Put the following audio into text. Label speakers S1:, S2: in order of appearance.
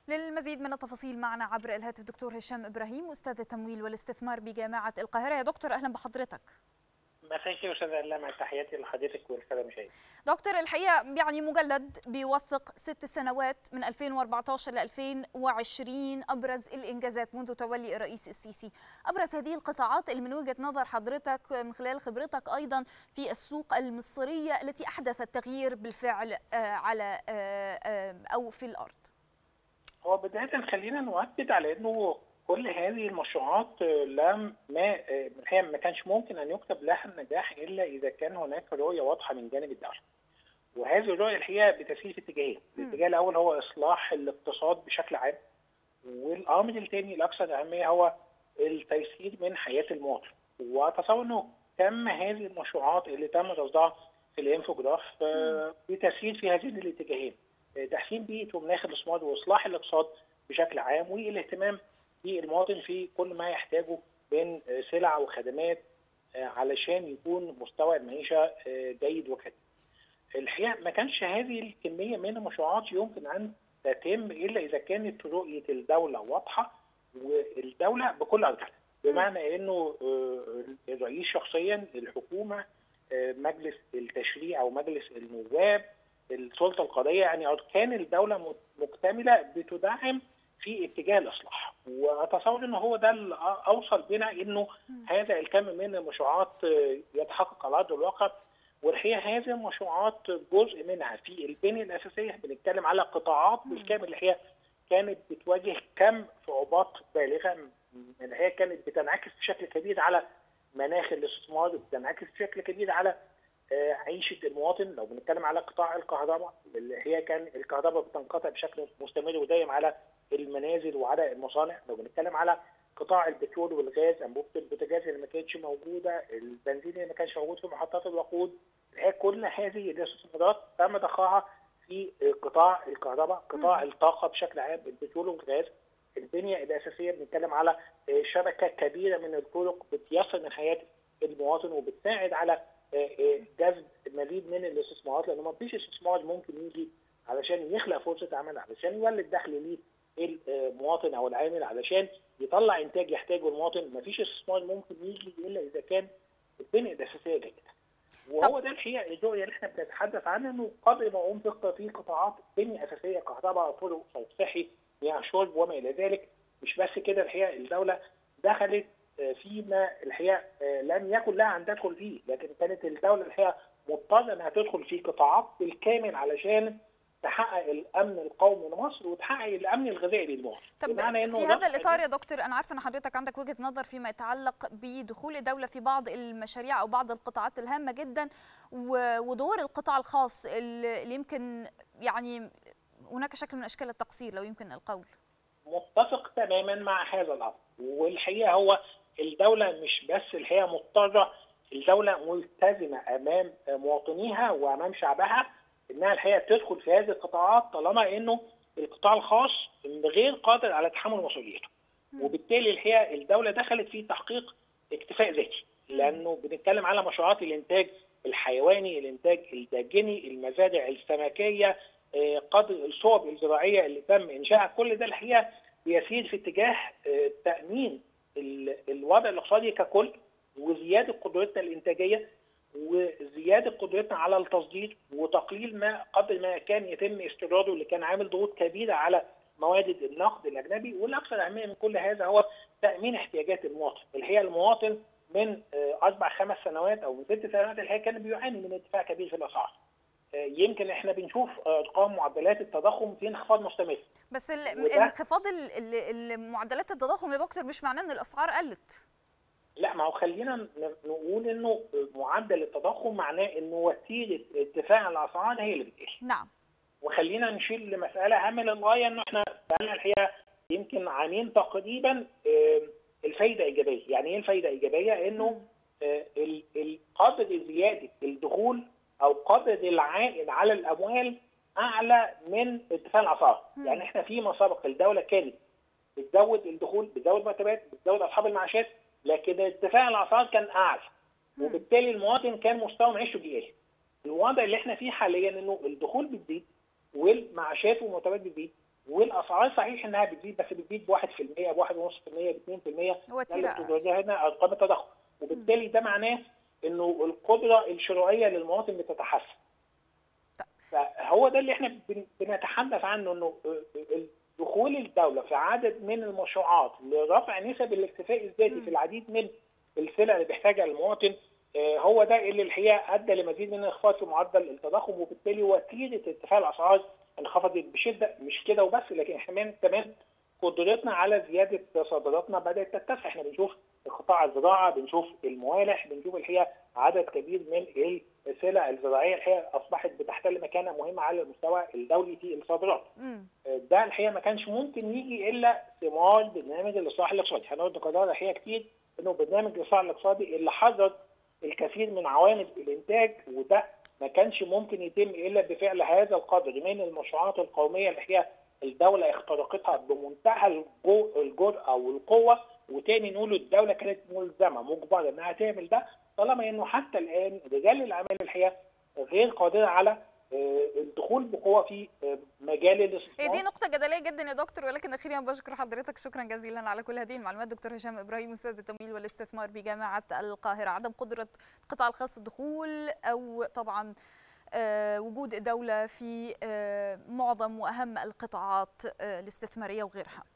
S1: للمزيد من التفاصيل معنا عبر الهاتف دكتور هشام ابراهيم استاذ التمويل والاستثمار بجامعه القاهره يا دكتور اهلا بحضرتك
S2: مساء الخير استاذ الله مع تحياتي لحضرتك والساده المشاهدين.
S1: دكتور الحقيقه يعني مجلد بيوثق ست سنوات من 2014 ل 2020 ابرز الانجازات منذ تولي الرئيس السيسي، ابرز هذه القطاعات اللي من وجهه نظر حضرتك من خلال خبرتك ايضا في السوق المصريه التي احدثت تغيير بالفعل على او في الارض.
S2: هو بدايه خلينا نؤكد على انه كل هذه المشروعات لم ما الحقيقه ما كانش ممكن ان يكتب لها النجاح الا اذا كان هناك رؤيه واضحه من جانب الدوله. وهذه الرؤيه الحقيقه بتسير في اتجاهين، الاتجاه الاول هو اصلاح الاقتصاد بشكل عام والامر الثاني الاكثر اهميه هو التيسير من حياه المواطن. واتصور انه تم هذه المشروعات اللي تم رصدها في الانفوجراف بتسير في هذين الاتجاهين. تحسين بيئه ومناخ الاستثمار واصلاح الاقتصاد بشكل عام والاهتمام بالمواطن في كل ما يحتاجه من سلع وخدمات علشان يكون مستوى المعيشه جيد وكذا. الحقيقه ما كانش هذه الكميه من المشروعات يمكن ان تتم الا اذا كانت رؤيه الدوله واضحه والدوله بكل اركانها بمعنى انه الرئيس شخصيا الحكومه مجلس التشريع او مجلس النواب السلطه القضائيه يعني اركان الدوله مكتمله بتدعم في اتجاه الاصلاح واتصور ان هو ده اللي اوصل بنا انه هذا الكم من المشروعات يتحقق على ارض الواقع والحقيقه هذه المشروعات جزء منها في البنيه الاساسيه بنتكلم على قطاعات بالكامل الحقيقه كانت بتواجه كم صعوبات بالغه الحقيقه كانت بتنعكس بشكل كبير على مناخ الاستثمار بتنعكس بشكل كبير على عيشه المواطن لو بنتكلم على قطاع الكهرباء اللي هي كان الكهرباء بتنقطع بشكل مستمر ودايم على المنازل وعلى المصانع لو بنتكلم على قطاع البترول والغاز انبوبه البوتاجاز اللي ما كانتش موجوده البنزين اللي ما كانش موجود في محطات الوقود كل هذه الاستثمارات تم ضخها في قطاع الكهرباء قطاع م. الطاقه بشكل عام البترول والغاز البنيه الاساسيه بنتكلم على شبكه كبيره من الطرق بتيسر من حياه المواطن وبتساعد على جذب مزيد من الاستثمارات لان ما فيش استثمار ممكن يجي علشان يخلق فرصه عمل علشان يولد دخل ليه المواطن او العامل علشان يطلع انتاج يحتاجه المواطن ما فيش استثمار ممكن يجي الا اذا كان البنيه الاساسيه جيده وهو ده الحقيقه الرؤيه اللي احنا بنتحدث عنها انه قدر ما انفق في قطاعات بنيه اساسيه كهرباء طرق صوت صحي مياه شرب وما الى ذلك مش بس كده الحقيقه الدوله دخلت فيما الحقيقه لم يكن لها ان تدخل فيه لكن كانت الدوله الحقيقه مضطره انها تدخل في قطاعات بالكامل علشان تحقق الامن القومي لمصر وتحقق الامن الغذائي للمواطن
S1: طب في هذا الاطار يا دكتور انا عارفه ان حضرتك عندك وجهه نظر فيما يتعلق بدخول الدوله في بعض المشاريع او بعض القطاعات الهامه جدا ودور القطاع الخاص اللي يمكن يعني هناك شكل من اشكال التقصير لو يمكن القول
S2: متفق تماما مع هذا الامر والحقيقه هو الدوله مش بس الحقيقه مضطره الدوله ملتزمه امام مواطنيها وامام شعبها انها الحقيقه تدخل في هذه القطاعات طالما انه القطاع الخاص غير قادر على تحمل مسؤوليته وبالتالي الحقيقه الدوله دخلت في تحقيق اكتفاء ذاتي لانه بنتكلم على مشروعات الانتاج الحيواني الانتاج الداجني المزارع السمكيه قدر الصوب الزراعيه اللي تم انشائها كل ده الحقيقه بيسير في اتجاه تامين الوضع الاقتصادي ككل وزياده قدرتنا الانتاجيه وزياده قدرتنا على التصدير وتقليل ما قدر ما كان يتم استيراده اللي كان عامل ضغوط كبيره على موارد النقد الاجنبي والاكثر اهميه من كل هذا هو تامين احتياجات المواطن، الحقيقه المواطن من اربع خمس سنوات او من ست سنوات الحقيقه كان بيعاني من ارتفاع كبير في الاسعار. يمكن احنا بنشوف ارقام معدلات التضخم في انخفاض مستمر
S1: بس انخفاض معدلات التضخم يا دكتور مش معناه ان الاسعار قلت
S2: لا ما هو خلينا نقول انه معدل التضخم معناه انه وسيله ارتفاع الاسعار هي اللي بتقل
S1: نعم
S2: وخلينا نشيل لمساله هامه للغايه انه احنا بقالنا الحقيقه يمكن عامين تقريبا الفايده ايجابيه، يعني ايه الفايده ايجابيه؟ انه قدر زياده الدخول او قدر العائد على الاموال اعلى من ارتفاع الاسعار، يعني احنا فيما سبق الدوله كانت بتزود الدخول بتزود مرتبات بتزود اصحاب المعاشات لكن ارتفاع الاسعار كان اعلى وبالتالي المواطن كان مستوى معيشته بيقل. الوضع اللي احنا فيه حاليا انه الدخول بتزيد والمعاشات والمرتبات بتزيد والاسعار صحيح انها بتزيد بس بتزيد ب 1% ب 1.5% ب 2%
S1: وتيره
S2: ده هنا ارقام التضخم وبالتالي ده معناه انه القدره الشرائيه للمواطن بتتحسن فهو ده اللي احنا بنتحدث عنه انه دخول الدوله في عدد من المشروعات لرفع نسب الاكتفاء الذاتي في العديد من السلع اللي بيحتاجها المواطن هو ده اللي الحقيقه ادى لمزيد من الانخفاض في معدل التضخم وبالتالي وتيره ارتفاع الاسعار انخفضت بشده مش كده وبس لكن كمان كمان قدرتنا على زياده صادراتنا بدات تتسع احنا بنشوف قطاع الزراعه بنشوف الموالح بنشوف الحقيقه عدد كبير من السلع الزراعيه الحقيقه اصبحت بتحتل مكانه مهمه على المستوى الدولي في الصادرات. ده الحقيقه ما كانش ممكن يجي الا ثمار برنامج الاصلاح الاقتصادي، هنقعد نكررها الحقيقه كتير انه برنامج الاصلاح الاقتصادي اللي حظر الكثير من عوامل الانتاج وده ما كانش ممكن يتم الا بفعل هذا القدر من المشروعات القوميه اللي هي الدوله اخترقتها بمنتهى الجرأه والقوه وتاني نقول الدوله كانت ملزمه مجبره انها تعمل ده طالما انه حتى الان رجال الاعمال الحقيقه غير قادره على الدخول بقوه في مجال الاستثمار
S1: دي نقطة جدلية جدا يا دكتور ولكن أخيرا بشكر حضرتك شكرا جزيلا على كل هذه المعلومات دكتور هشام إبراهيم أستاذ التمويل والاستثمار بجامعة القاهرة عدم قدرة القطاع الخاص الدخول أو طبعا وجود الدولة في معظم وأهم القطاعات الاستثمارية وغيرها